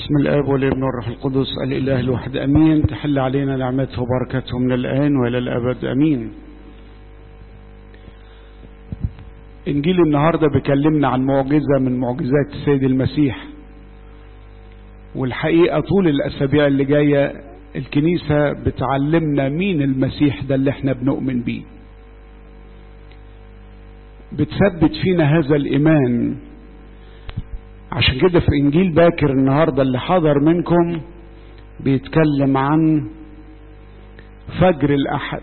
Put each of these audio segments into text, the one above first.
بسم الاب والابن والروح القدس الاله الواحد امين تحل علينا نعمته وبركته من الان والى الابد امين انجيل النهارده بيكلمنا عن معجزه من معجزات السيد المسيح والحقيقه طول الاسابيع اللي جايه الكنيسه بتعلمنا مين المسيح ده اللي احنا بنؤمن بيه بتثبت فينا هذا الايمان عشان كده في انجيل باكر النهارده اللي حضر منكم بيتكلم عن فجر الاحد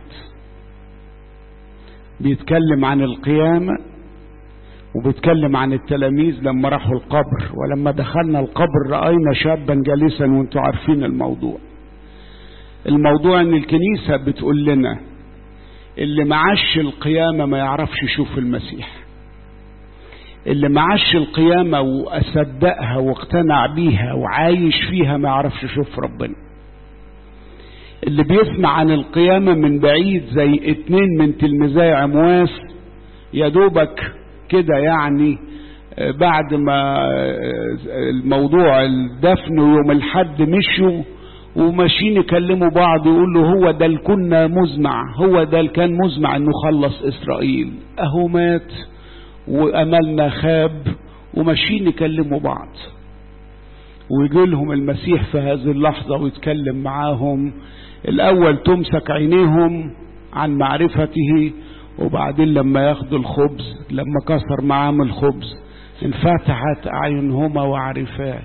بيتكلم عن القيامه وبيتكلم عن التلاميذ لما راحوا القبر ولما دخلنا القبر راينا شابا جالسا وانتم عارفين الموضوع الموضوع ان الكنيسه بتقول لنا اللي معاش القيامه ما يعرفش يشوف المسيح اللي معاش القيامة وأصدقها واقتنع بيها وعايش فيها ما يعرفش يشوف ربنا اللي بيسمع عن القيامة من بعيد زي اتنين من تلميذي عمواس يا دوبك كده يعني بعد ما الموضوع الدفن ويوم الحد مشوا وماشيين يكلموا بعض يقولوا هو ده اللي كنا مزمع هو ده اللي كان مزمع انه خلص اسرائيل اهو مات واملنا خاب وماشيين يكلموا بعض ويجي لهم المسيح في هذه اللحظة ويتكلم معاهم الأول تمسك عينيهم عن معرفته وبعدين لما ياخدوا الخبز لما كسر معاهم الخبز انفتحت أعينهما وعرفاه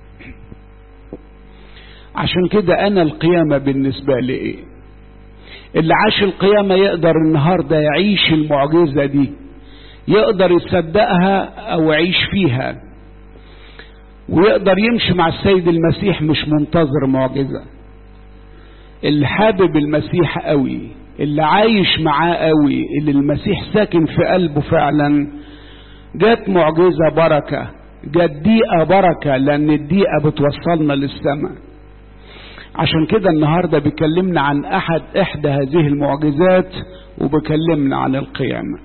عشان كده أنا القيامة بالنسبة لي إيه اللي عاش القيامة يقدر النهاردة يعيش المعجزة دي يقدر يصدقها او يعيش فيها ويقدر يمشي مع السيد المسيح مش منتظر معجزة اللي حابب المسيح قوي اللي عايش معاه قوي اللي المسيح ساكن في قلبه فعلا جت معجزة بركة جت دقيقة بركة لأن الدقيقة بتوصلنا للسماء عشان كده النهاردة بيكلمنا عن أحد إحدى هذه المعجزات وبيكلمنا عن القيامة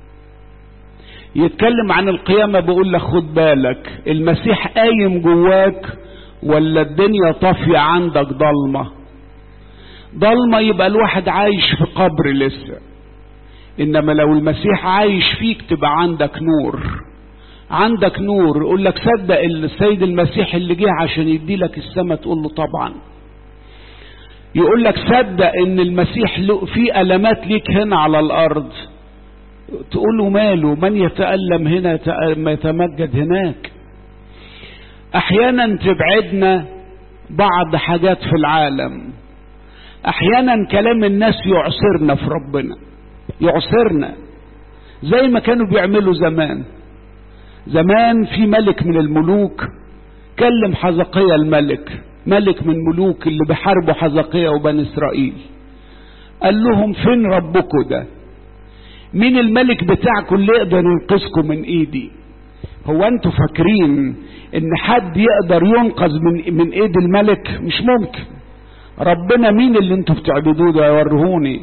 يتكلم عن القيامة بيقول لك خد بالك المسيح قايم جواك ولا الدنيا طافية عندك ضلمة ضلمة يبقى الواحد عايش في قبر لسه إنما لو المسيح عايش فيك تبقى عندك نور عندك نور يقول لك صدق السيد المسيح اللي جه عشان يدي لك السماء تقول له طبعا يقول لك صدق ان المسيح في ألمات ليك هنا على الأرض تقول له ماله من يتألم هنا يتمجد هناك احيانا تبعدنا بعض حاجات في العالم احيانا كلام الناس يعصرنا في ربنا يعصرنا زي ما كانوا بيعملوا زمان زمان في ملك من الملوك كلم حزقية الملك ملك من ملوك اللي بحاربوا حزقية وبني اسرائيل قال لهم فين ربكم ده مين الملك بتاعكم اللي يقدر ينقذكم من ايدي هو انتوا فاكرين ان حد يقدر ينقذ من من ايد الملك مش ممكن ربنا مين اللي انتوا بتعبدوه ده يورهوني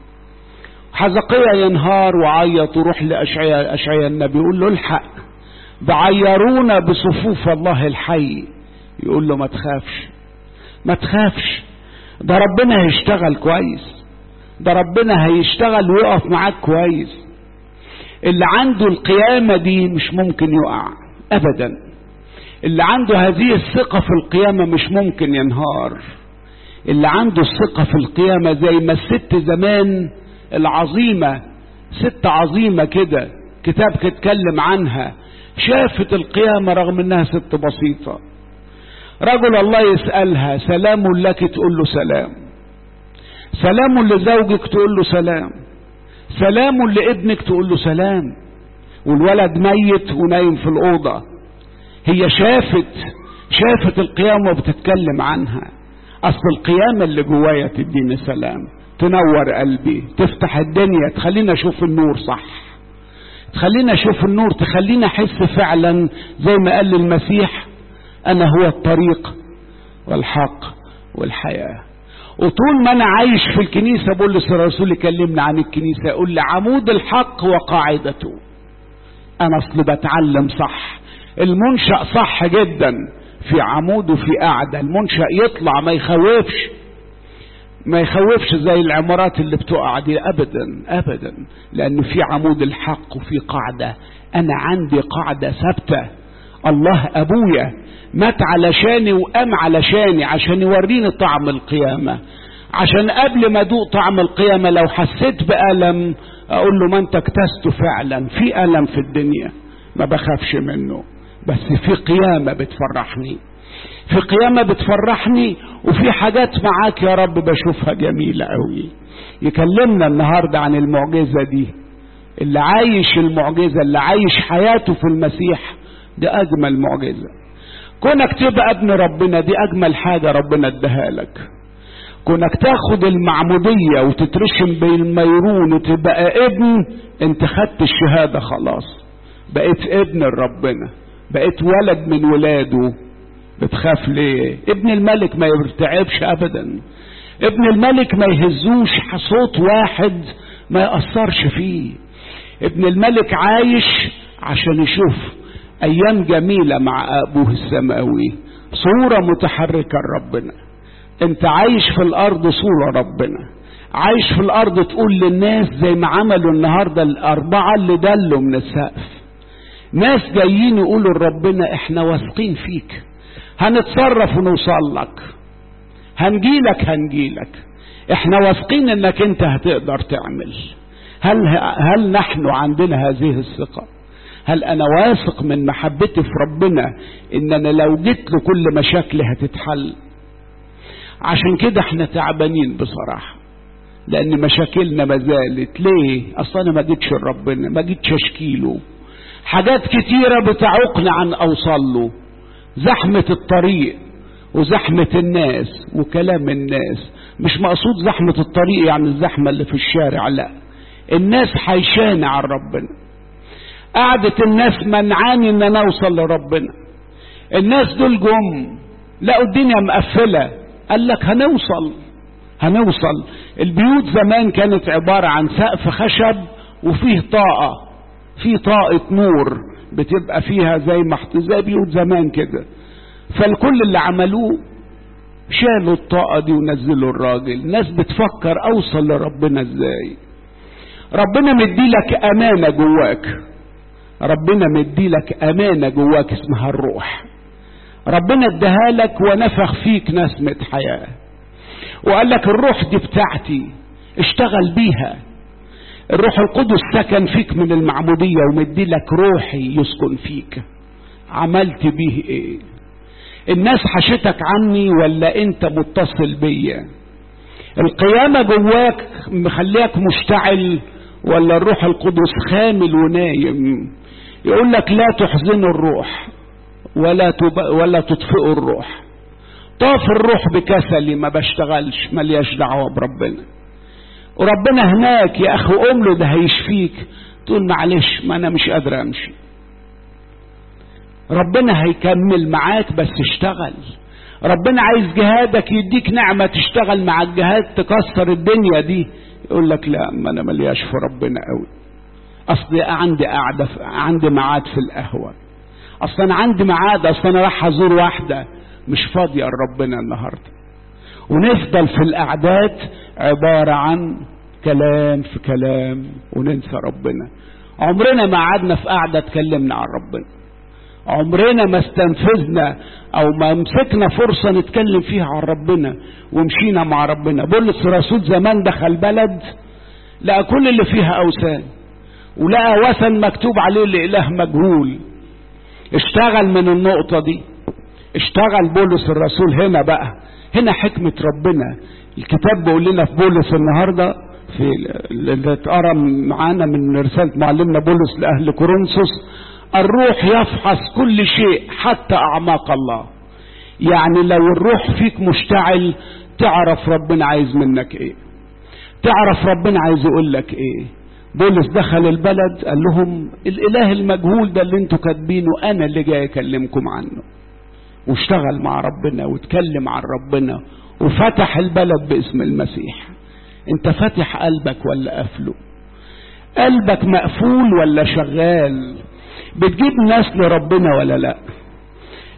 حزقية ينهار وعيط وروح لأشعياء أشعياء النبي يقول له الحق بعيرونا بصفوف الله الحي يقول له ما تخافش ما تخافش ده ربنا هيشتغل كويس ده ربنا هيشتغل ويقف معاك كويس اللي عنده القيامة دي مش ممكن يقع أبدا اللي عنده هذه الثقة في القيامة مش ممكن ينهار اللي عنده الثقة في القيامة زي ما الست زمان العظيمة ست عظيمة كده كتاب اتكلم عنها شافت القيامة رغم انها ست بسيطة رجل الله يسألها سلام لك تقول له سلام سلام لزوجك تقول له سلام سلام لابنك تقول له سلام والولد ميت ونايم في الأوضة هي شافت شافت القيامة وبتتكلم عنها أصل القيامة اللي جوايا تديني سلام تنور قلبي تفتح الدنيا تخلينا أشوف النور صح تخلينا أشوف النور تخلينا أحس فعلا زي ما قال المسيح أنا هو الطريق والحق والحياه وطول ما انا عايش في الكنيسه بولس الرسول يكلمنا عن الكنيسه يقول لي عمود الحق وقاعدته انا اصل بتعلم صح المنشا صح جدا في عمود وفي قاعدة المنشأ يطلع ما يخوفش ما يخوفش زي العمارات اللي بتقع دي ابدا ابدا لان في عمود الحق وفي قاعدة انا عندي قاعدة ثابتة الله ابويا مات علشاني وقام علشاني عشان يوريني طعم القيامة عشان قبل ما ادوق طعم القيامة لو حسيت بألم اقول له ما انت اكتسته فعلا في ألم في الدنيا ما بخافش منه بس في قيامة بتفرحني في قيامة بتفرحني وفي حاجات معاك يا رب بشوفها جميلة قوي يكلمنا النهاردة عن المعجزة دي اللي عايش المعجزة اللي عايش حياته في المسيح دي أجمل معجزة كونك تبقى ابن ربنا دي أجمل حاجة ربنا اداها لك كونك تاخد المعمودية وتترشم بالميرون وتبقى ابن انت خدت الشهادة خلاص بقيت ابن ربنا بقيت ولد من ولاده بتخاف ليه ابن الملك ما يرتعبش ابدا ابن الملك ما يهزوش صوت واحد ما يأثرش فيه ابن الملك عايش عشان يشوف ايام جميلة مع ابوه السماوي صورة متحركة لربنا انت عايش في الارض صورة ربنا عايش في الارض تقول للناس زي ما عملوا النهاردة الاربعة اللي دلوا من السقف ناس جايين يقولوا لربنا احنا واثقين فيك هنتصرف ونوصل لك هنجيلك هنجيلك احنا واثقين انك انت هتقدر تعمل هل هل نحن عندنا هذه الثقه هل انا واثق من محبتي في ربنا ان انا لو جيت له كل مشاكلي هتتحل عشان كده احنا تعبانين بصراحه لان مشاكلنا ما زالت ليه اصلا انا ما جيتش لربنا ما جيتش اشكيله حاجات كتيره بتعوقنا عن اوصل له زحمه الطريق وزحمه الناس وكلام الناس مش مقصود زحمه الطريق يعني الزحمه اللي في الشارع لا الناس حيشانة عن ربنا قعدة الناس منعاني ان انا اوصل لربنا الناس دول جم لقوا الدنيا مقفلة قال لك هنوصل هنوصل البيوت زمان كانت عبارة عن سقف خشب وفيه طاقة في طاقة نور بتبقى فيها زي محط زي بيوت زمان كده فالكل اللي عملوه شالوا الطاقة دي ونزلوا الراجل ناس بتفكر اوصل لربنا ازاي ربنا مديلك امانة جواك ربنا مديلك امانة جواك اسمها الروح ربنا اداها لك ونفخ فيك نسمة حياة وقال لك الروح دي بتاعتي اشتغل بيها الروح القدس سكن فيك من المعمودية ومديلك روحي يسكن فيك عملت بيه ايه الناس حشتك عني ولا انت متصل بيا القيامة جواك مخليك مشتعل ولا الروح القدس خامل ونايم يقول لك لا تحزنوا الروح ولا تب... ولا تطفئوا الروح طاف الروح بكسلي ما بشتغلش ملياش دعوة بربنا وربنا هناك يا اخي قوم له ده هيشفيك تقول معلش ما انا مش قادر امشي ربنا هيكمل معاك بس اشتغل ربنا عايز جهادك يديك نعمة تشتغل مع الجهاد تكسر الدنيا دي يقول لك لا ما انا ملياش في ربنا قوي اصل عندي قاعدة عندي ميعاد في القهوة اصل انا عندي ميعاد اصل انا رايح ازور واحدة مش فاضية لربنا النهاردة ونفضل في القعدات عبارة عن كلام في كلام وننسى ربنا عمرنا ما قعدنا في قعدة اتكلمنا عن ربنا عمرنا ما استنفذنا او ما مسكنا فرصة نتكلم فيها عن ربنا ومشينا مع ربنا بولس الرسول زمان دخل بلد لقى كل اللي فيها اوثان ولقى وثن مكتوب عليه لإله مجهول اشتغل من النقطة دي اشتغل بولس الرسول هنا بقى هنا حكمة ربنا الكتاب بيقول لنا في بولس النهاردة في اللي اتقرا معانا من رسالة معلمنا بولس لأهل كورنثوس الروح يفحص كل شيء حتى أعماق الله يعني لو الروح فيك مشتعل تعرف ربنا عايز منك ايه تعرف ربنا عايز يقول لك ايه بولس دخل البلد قال لهم الاله المجهول ده اللي انتوا كاتبينه انا اللي جاي اكلمكم عنه واشتغل مع ربنا واتكلم عن ربنا وفتح البلد باسم المسيح انت فاتح قلبك ولا قافله قلبك مقفول ولا شغال بتجيب ناس لربنا ولا لا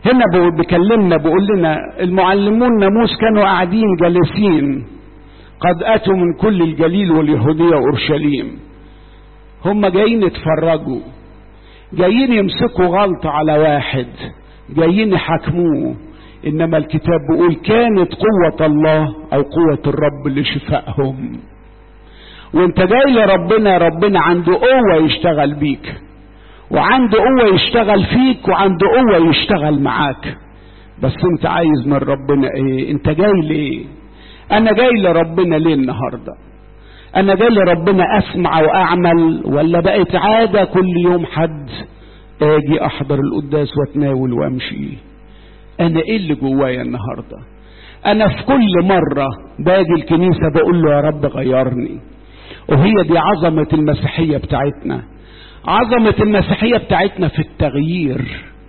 هنا بيكلمنا بيقول لنا المعلمون ناموس كانوا قاعدين جالسين قد اتوا من كل الجليل واليهوديه واورشليم هم جايين يتفرجوا جايين يمسكوا غلطه على واحد جايين يحاكموه انما الكتاب بيقول كانت قوه الله او قوه الرب لشفائهم وانت جاي لربنا ربنا عنده قوه يشتغل بيك وعنده قوه يشتغل فيك وعنده قوه يشتغل معاك بس انت عايز من ربنا ايه انت جاي ليه انا جاي لربنا ليه النهارده انا جاي لربنا اسمع واعمل ولا بقت عاده كل يوم حد اجي احضر القداس واتناول وامشي انا ايه اللي جوايا النهارده انا في كل مره باجي الكنيسه بقول له يا رب غيرني وهي دي عظمه المسيحيه بتاعتنا عظمه المسيحيه بتاعتنا في التغيير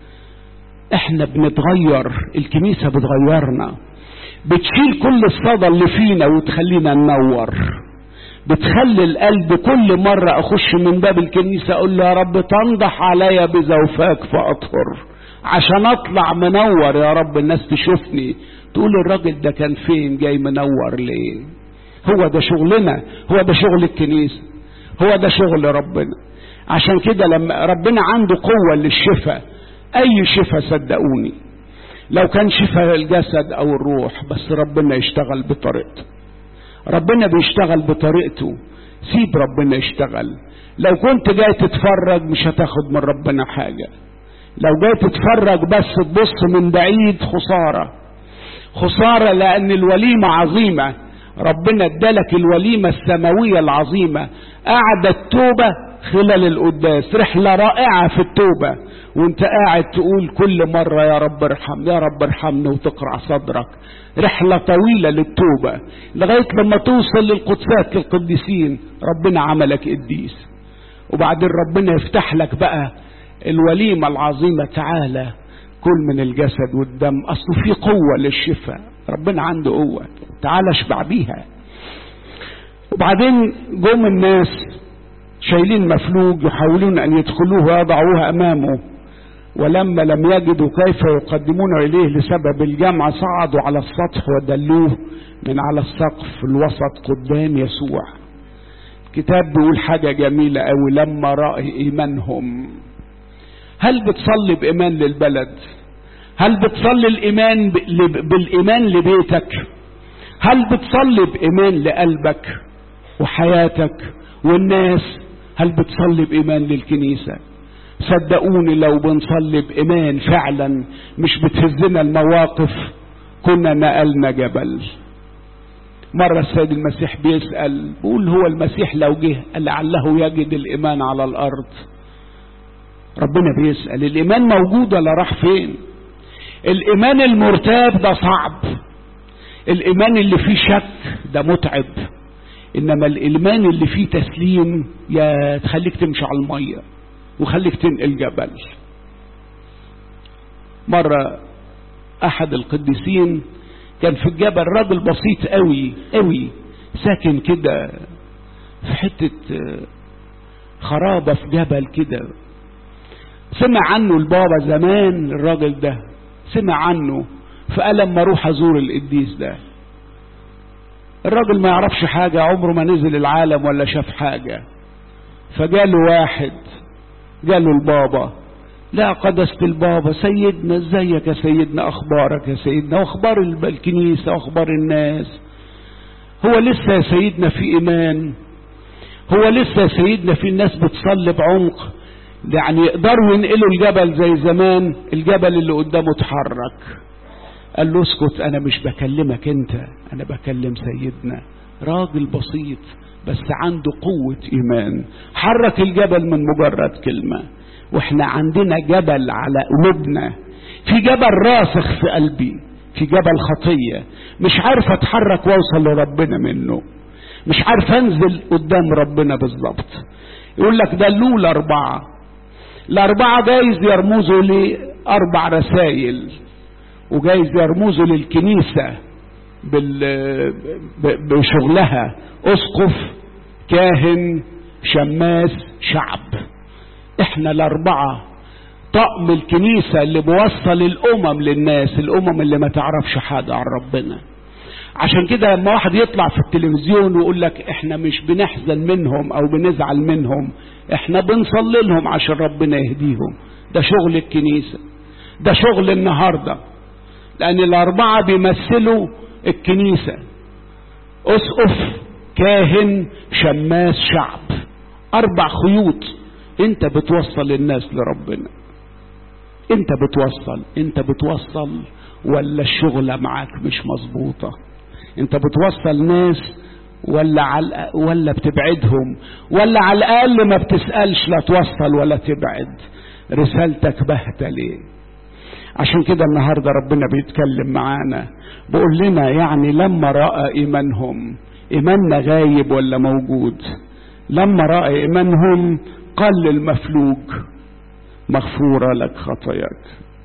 احنا بنتغير الكنيسه بتغيرنا بتشيل كل الصدى اللي فينا وتخلينا ننور بتخلي القلب كل مرة أخش من باب الكنيسة أقول له يا رب تنضح عليا بزوفاك فأطهر عشان أطلع منور يا رب الناس تشوفني تقول الراجل ده كان فين جاي منور ليه هو ده شغلنا هو ده شغل الكنيسة هو ده شغل ربنا عشان كده لما ربنا عنده قوة للشفاء أي شفاء صدقوني لو كان شفاء الجسد أو الروح بس ربنا يشتغل بطريقته ربنا بيشتغل بطريقته سيب ربنا يشتغل لو كنت جاي تتفرج مش هتاخد من ربنا حاجة لو جاي تتفرج بس تبص من بعيد خسارة خسارة لأن الوليمة عظيمة ربنا ادالك الوليمة السماوية العظيمة قعدت توبة خلال القداس رحلة رائعة في التوبة وانت قاعد تقول كل مرة يا رب ارحم يا رب ارحمني وتقرع صدرك رحلة طويلة للتوبة لغاية لما توصل للقدسات للقديسين ربنا عملك قديس وبعدين ربنا يفتح لك بقى الوليمة العظيمة تعالى كل من الجسد والدم أصله في قوة للشفاء ربنا عنده قوة تعالى اشبع بيها وبعدين جم الناس شايلين مفلوج يحاولون أن يدخلوه ويضعوه أمامه ولما لم يجدوا كيف يقدمون إليه لسبب الجمع صعدوا على السطح ودلوه من على السقف في الوسط قدام يسوع الكتاب بيقول حاجة جميلة أوي لما رأى إيمانهم هل بتصلي بإيمان للبلد هل بتصلي الإيمان بالإيمان لبيتك هل بتصلي بإيمان لقلبك وحياتك والناس هل بتصلي بإيمان للكنيسة صدقوني لو بنصلي بإيمان فعلا مش بتهزنا المواقف كنا نقلنا جبل مرة السيد المسيح بيسأل بيقول هو المسيح لو جه لعله يجد الإيمان على الأرض ربنا بيسأل الإيمان موجود ولا راح فين الإيمان المرتاب ده صعب الإيمان اللي فيه شك ده متعب إنما الإيمان اللي فيه تسليم يا تخليك تمشي على المية وخليك تنقل جبل مرة أحد القديسين كان في الجبل راجل بسيط قوي قوي ساكن كده في حتة خرابة في جبل كده سمع عنه البابا زمان الراجل ده سمع عنه فقال لما اروح ازور القديس ده الراجل ما يعرفش حاجة عمره ما نزل العالم ولا شاف حاجة فجاله واحد جاله البابا لا قدست البابا سيدنا ازيك يا سيدنا اخبارك يا سيدنا واخبار الكنيسة واخبار الناس هو لسه يا سيدنا في ايمان هو لسه يا سيدنا في الناس بتصلي بعمق يعني يقدروا ينقلوا الجبل زي زمان الجبل اللي قدامه اتحرك قال له اسكت انا مش بكلمك انت انا بكلم سيدنا راجل بسيط بس عنده قوة ايمان حرك الجبل من مجرد كلمة واحنا عندنا جبل على قلوبنا في جبل راسخ في قلبي في جبل خطية مش عارف اتحرك واوصل لربنا منه مش عارف انزل قدام ربنا بالظبط يقول لك دلوه الاربعه الأربعة جايز يرمزوا لأربع رسائل وجايز يرمزوا للكنيسة بشغلها أسقف كاهن شماس شعب احنا الأربعة طقم الكنيسة اللي بوصل الأمم للناس الأمم اللي ما تعرفش حاجة عن ربنا عشان كده لما واحد يطلع في التلفزيون ويقول لك احنا مش بنحزن منهم او بنزعل منهم احنا بنصلي لهم عشان ربنا يهديهم ده شغل الكنيسة ده شغل النهاردة لان الاربعة بيمثلوا الكنيسة اسقف كاهن شماس شعب اربع خيوط انت بتوصل الناس لربنا انت بتوصل انت بتوصل ولا الشغلة معاك مش مظبوطة انت بتوصل ناس ولا على ولا بتبعدهم ولا على الاقل ما بتسالش لا توصل ولا تبعد رسالتك باهته ليه عشان كده النهارده ربنا بيتكلم معانا بيقول لنا يعني لما راى ايمانهم ايماننا غايب ولا موجود لما راى ايمانهم قال للمفلوج مغفوره لك خطاياك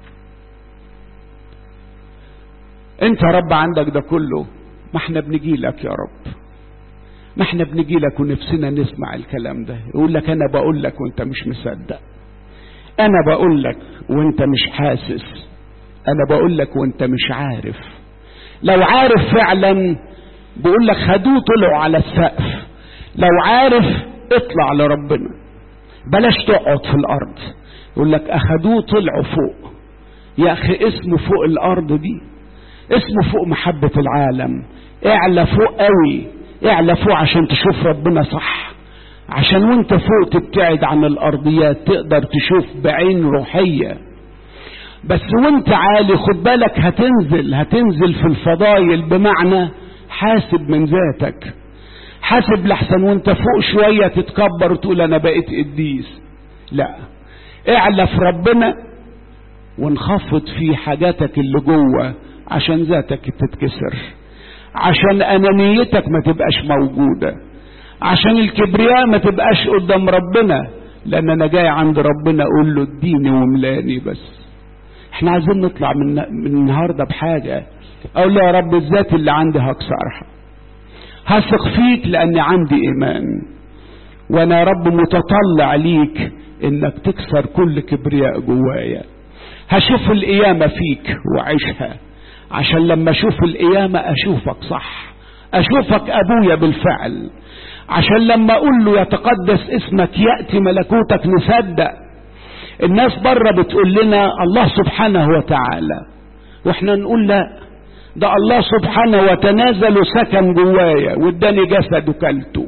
انت يا رب عندك ده كله ما احنا بنجي لك يا رب ما احنا بنجي لك ونفسنا نسمع الكلام ده يقول لك انا بقول لك وانت مش مصدق انا بقول لك وانت مش حاسس انا بقول لك وانت مش عارف لو عارف فعلا بقول لك خدوه طلعوا على السقف لو عارف اطلع لربنا بلاش تقعد في الارض يقول لك اخدوه طلعوا فوق يا اخي اسمه فوق الارض دي اسمه فوق محبة العالم اعلى فوق قوي اعلى فوق عشان تشوف ربنا صح عشان وانت فوق تبتعد عن الارضيات تقدر تشوف بعين روحية بس وانت عالي خد بالك هتنزل هتنزل في الفضايل بمعنى حاسب من ذاتك حاسب لحسن وانت فوق شوية تتكبر وتقول انا بقيت قديس لا اعلى في ربنا وانخفض في حاجاتك اللي جوه عشان ذاتك تتكسر عشان انانيتك ما تبقاش موجودة عشان الكبرياء ما تبقاش قدام ربنا لان انا جاي عند ربنا اقول له اديني وملاني بس احنا عايزين نطلع من, من النهاردة بحاجة اقول له يا رب الذات اللي عندي هكسرها هثق فيك لاني عندي ايمان وانا يا رب متطلع ليك انك تكسر كل كبرياء جوايا هشوف القيامة فيك وعيشها عشان لما اشوف القيامة اشوفك صح اشوفك ابويا بالفعل عشان لما اقول له يتقدس اسمك يأتي ملكوتك نصدق الناس بره بتقول لنا الله سبحانه وتعالى واحنا نقول لا ده الله سبحانه وتنازل وسكن جوايا واداني جسد وكلته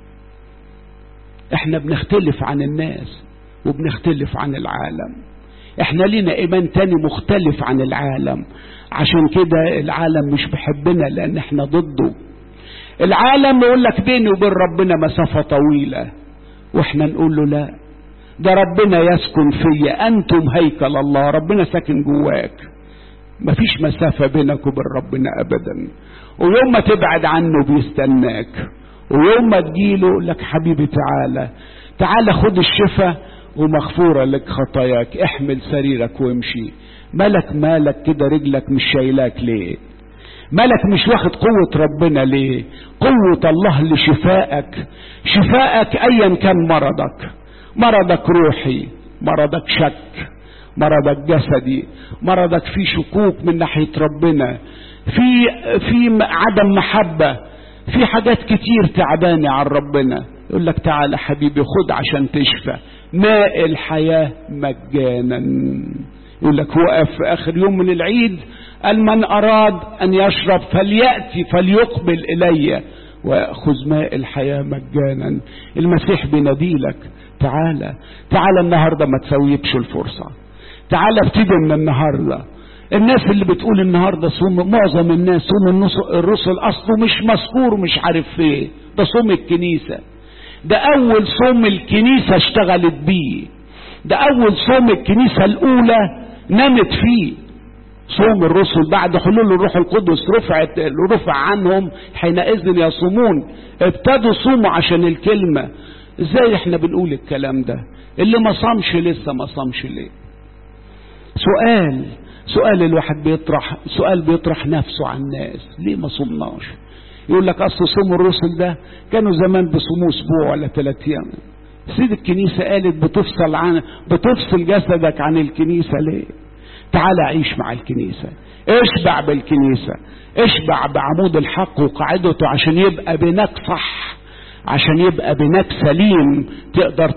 احنا بنختلف عن الناس وبنختلف عن العالم احنا لينا ايمان تاني مختلف عن العالم عشان كده العالم مش بحبنا لان احنا ضده العالم يقول لك بيني وبين ربنا مسافة طويلة واحنا نقول له لا ده ربنا يسكن فيا انتم هيكل الله ربنا ساكن جواك مفيش مسافة بينك وبين ربنا ابدا ويوم ما تبعد عنه بيستناك ويوم ما تجيله لك حبيبي تعالى تعالى خد الشفاء ومغفورة لك خطاياك احمل سريرك وامشي مالك مالك كده رجلك مش شايلاك ليه مالك مش واخد قوة ربنا ليه قوة الله لشفائك شفائك ايا كان مرضك مرضك روحي مرضك شك مرضك جسدي مرضك في شكوك من ناحية ربنا في في عدم محبة في حاجات كتير تعبانة عن ربنا يقول لك تعالى حبيبي خد عشان تشفى ماء الحياة مجانا يقول لك وقف في آخر يوم من العيد قال من أراد أن يشرب فليأتي فليقبل إلي ويأخذ ماء الحياة مجانا المسيح بيناديلك تعالى تعالى النهاردة ما تسويبش الفرصة تعالى ابتدي من النهاردة الناس اللي بتقول النهاردة صوم معظم الناس صوم الرسل أصله مش مذكور مش عارف فيه ده صوم الكنيسة ده أول صوم الكنيسة اشتغلت بيه ده أول صوم الكنيسة الأولى نامت فيه صوم الرسل بعد حلول الروح القدس رفعت رفع عنهم حينئذ يصومون ابتدوا صوموا عشان الكلمة ازاي احنا بنقول الكلام ده اللي ما صامش لسه ما صامش ليه سؤال سؤال الواحد بيطرح سؤال بيطرح نفسه عن الناس ليه ما صمناش يقول لك اصل صوم الرسل ده كانوا زمان بيصوموا اسبوع ولا ثلاث ايام سيد الكنيسة قالت بتفصل عن بتفصل جسدك عن الكنيسة ليه تعال عيش مع الكنيسة اشبع بالكنيسة اشبع بعمود الحق وقاعدته عشان يبقى بناك صح عشان يبقى بناك سليم تقدر